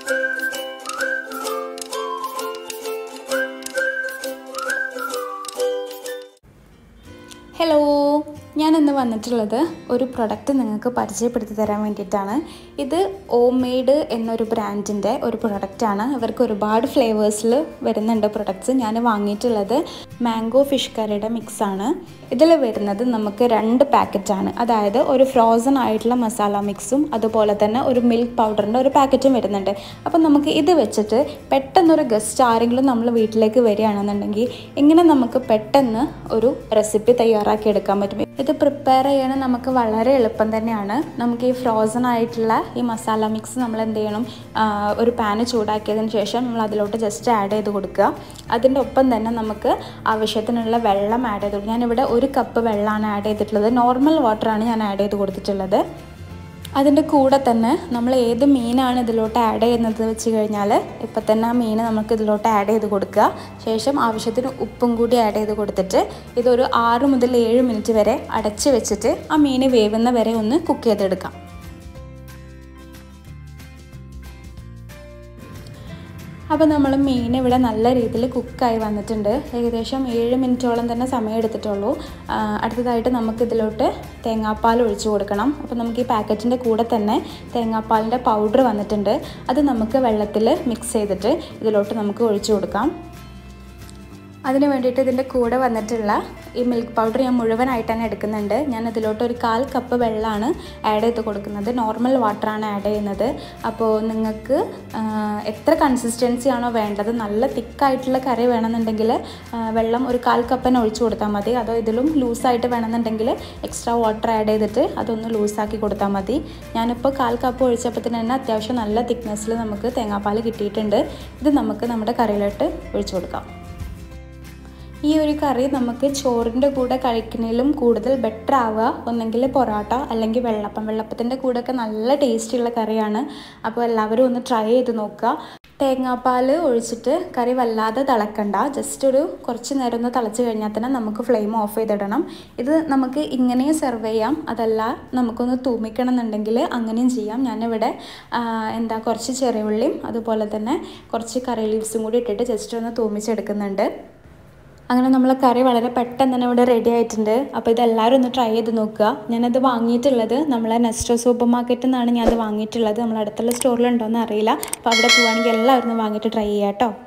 hello ഞാൻ ഇന്ന് വന്നിട്ടുള്ളത് ഒരു പ്രൊഡക്റ്റ് നിങ്ങൾക്ക് പരിചയപ്പെടുത്തി തരാൻ വേണ്ടിയിട്ടാണ് ഇത് ഓം മെയ്ഡ് എന്നൊരു ബ്രാൻഡിൻ്റെ ഒരു പ്രൊഡക്റ്റാണ് ഇവർക്ക് ഒരുപാട് ഫ്ലേവേഴ്സിൽ വരുന്നുണ്ട് പ്രൊഡക്ട്സ് ഞാൻ വാങ്ങിയിട്ടുള്ളത് മാംഗോ ഫിഷ് കറിയുടെ മിക്സാണ് ഇതിൽ വരുന്നത് നമുക്ക് രണ്ട് പാക്കറ്റാണ് അതായത് ഒരു ഫ്രോസൺ ആയിട്ടുള്ള മസാല മിക്സും അതുപോലെ തന്നെ ഒരു മിൽക്ക് പൗഡറിൻ്റെ ഒരു പാക്കറ്റും വരുന്നുണ്ട് അപ്പം നമുക്ക് ഇത് വെച്ചിട്ട് പെട്ടെന്നൊരു ഗസ്റ്റ് ആരെങ്കിലും നമ്മൾ വീട്ടിലേക്ക് വരികയാണെന്നുണ്ടെങ്കിൽ ഇങ്ങനെ നമുക്ക് പെട്ടെന്ന് ഒരു റെസിപ്പി തയ്യാറാക്കി എടുക്കാൻ പറ്റും ഇത് പ്രിപ്പയർ ചെയ്യാൻ നമുക്ക് വളരെ എളുപ്പം തന്നെയാണ് നമുക്ക് ഈ ഫ്രോസൺ ആയിട്ടുള്ള ഈ മസാല മിക്സ് നമ്മൾ എന്ത് ചെയ്യണം ആ, ഒരു പാന് ചൂടാക്കിയതിന് ശേഷം നമ്മൾ അതിലോട്ട് ജസ്റ്റ് ആഡ് ചെയ്ത് കൊടുക്കുക അതിൻ്റെ ഒപ്പം തന്നെ നമുക്ക് ആവശ്യത്തിനുള്ള വെള്ളം ആഡ് ചെയ്ത് കൊടുക്കുക ഞാനിവിടെ ഒരു കപ്പ് വെള്ളമാണ് ആഡ് ചെയ്തിട്ടുള്ളത് നോർമൽ വാട്ടറാണ് ഞാൻ ആഡ് ചെയ്ത് കൊടുത്തിട്ടുള്ളത് അതിൻ്റെ കൂടെ തന്നെ നമ്മൾ ഏത് മീനാണ് ഇതിലോട്ട് ആഡ് ചെയ്യുന്നത് വെച്ച് കഴിഞ്ഞാൽ ഇപ്പം തന്നെ ആ മീൻ നമുക്ക് ഇതിലോട്ട് ആഡ് ചെയ്ത് കൊടുക്കുക ശേഷം ആവശ്യത്തിന് ഉപ്പും കൂടി ആഡ് ചെയ്ത് കൊടുത്തിട്ട് ഇതൊരു ആറ് മുതൽ ഏഴ് മിനിറ്റ് വരെ അടച്ച് വെച്ചിട്ട് ആ മീൻ വേവുന്ന വരെ ഒന്ന് കുക്ക് ചെയ്തെടുക്കാം അപ്പോൾ നമ്മൾ മീൻ ഇവിടെ നല്ല രീതിയിൽ കുക്കായി വന്നിട്ടുണ്ട് ഏകദേശം ഏഴ് മിനിറ്റോളം തന്നെ സമയം എടുത്തിട്ടുള്ളൂ ആ, അടുത്തതായിട്ട് നമുക്ക് ഇതിലോട്ട് തേങ്ങാപ്പാൽ ഒഴിച്ചു കൊടുക്കണം അപ്പോൾ നമുക്ക് ഈ പാക്കറ്റിൻ്റെ കൂടെ തന്നെ തേങ്ങാപ്പാലിൻ്റെ പൗഡർ വന്നിട്ടുണ്ട് അത് നമുക്ക് വെള്ളത്തിൽ മിക്സ് ചെയ്തിട്ട് ഇതിലോട്ട് നമുക്ക് ഒഴിച്ചു കൊടുക്കാം അതിന് വേണ്ടിയിട്ട് ഇതിൻ്റെ കൂടെ വന്നിട്ടുള്ള ഈ മിൽക്ക് പൗഡർ ഞാൻ മുഴുവനായിട്ട് തന്നെ എടുക്കുന്നുണ്ട് ഞാൻ ഇതിലോട്ട് ഒരു കാൽ കപ്പ് വെള്ളമാണ് ആഡ് ചെയ്ത് കൊടുക്കുന്നത് നോർമൽ വാട്ടറാണ് ആഡ് ചെയ്യുന്നത് അപ്പോൾ നിങ്ങൾക്ക് ആ, എത്ര കൺസിസ്റ്റൻസി ആണോ വേണ്ടത് നല്ല തിക്കായിട്ടുള്ള കറി വേണമെന്നുണ്ടെങ്കിൽ ആ, വെള്ളം ഒരു കാൽ കപ്പന്നെ ഒഴിച്ചു കൊടുത്താൽ മതി അതോ ഇതിലും ലൂസായിട്ട് വേണമെന്നുണ്ടെങ്കിൽ എക്സ്ട്രാ വാട്ടർ ആഡ് ചെയ്തിട്ട് അതൊന്ന് ലൂസാക്കി കൊടുത്താൽ മതി ഞാനിപ്പോൾ കാൽ കപ്പ് ഒഴിച്ചപ്പോഴത്തേന് തന്നെ അത്യാവശ്യം നല്ല തിക്നെസ്സിൽ നമുക്ക് തേങ്ങാപ്പാൽ കിട്ടിയിട്ടുണ്ട് ഇത് നമുക്ക് നമ്മുടെ കറിയിലോട്ട് ഒഴിച്ചു കൊടുക്കാം ഈ ഒരു കറി നമുക്ക് ചോറിൻ്റെ കൂടെ കഴിക്കുന്നതിലും കൂടുതൽ ബെറ്റർ ആവുക ഒന്നെങ്കിൽ പൊറോട്ട അല്ലെങ്കിൽ വെള്ളപ്പം വെള്ളപ്പത്തിൻ്റെ കൂടെയൊക്കെ നല്ല ടേസ്റ്റുള്ള കറിയാണ് അപ്പോൾ എല്ലാവരും ഒന്ന് ട്രൈ ചെയ്ത് നോക്കുക തേങ്ങാപ്പാൽ ഒഴിച്ചിട്ട് കറി വല്ലാതെ തിളക്കണ്ട ജസ്റ്റ് ഒരു കുറച്ച് നേരം ഒന്ന് തിളച്ച് കഴിഞ്ഞാൽ തന്നെ നമുക്ക് ഫ്ലെയിം ഓഫ് ചെയ്തിടണം ഇത് നമുക്ക് ഇങ്ങനെയും സെർവ് ചെയ്യാം അതല്ല നമുക്കൊന്ന് തൂമിക്കണം എന്നുണ്ടെങ്കിൽ അങ്ങനെയും ചെയ്യാം ഞാനിവിടെ ആ, എന്താ കുറച്ച് ചെറിയ ഉള്ളിയും അതുപോലെ തന്നെ കുറച്ച് കറി ലീവ്സും കൂടി ഇട്ടിട്ട് ജസ്റ്റ് ഒന്ന് തൂമിച്ചെടുക്കുന്നുണ്ട് അങ്ങനെ നമ്മളെ കറി വളരെ പെട്ടെന്ന് തന്നെ ഇവിടെ റെഡി ആയിട്ടുണ്ട് അപ്പോൾ ഇതെല്ലാവരും ഒന്ന് ട്രൈ ചെയ്ത് നോക്കുക ഞാനത് വാങ്ങിയിട്ടുള്ളത് നമ്മളെ നെസ്റ്റോ സൂപ്പർ മാർക്കറ്റിൽ നിന്നാണ് ഞാനത് വാങ്ങിയിട്ടുള്ളത് നമ്മൾ അടുത്തുള്ള സ്റ്റോറിലുണ്ടോയെന്ന് അറിയില്ല അപ്പോൾ അവിടെ പോവുകയാണെങ്കിൽ എല്ലാവരും ഒന്ന് വാങ്ങിയിട്ട് ട്രൈ ചെയ്യാം കേട്ടോ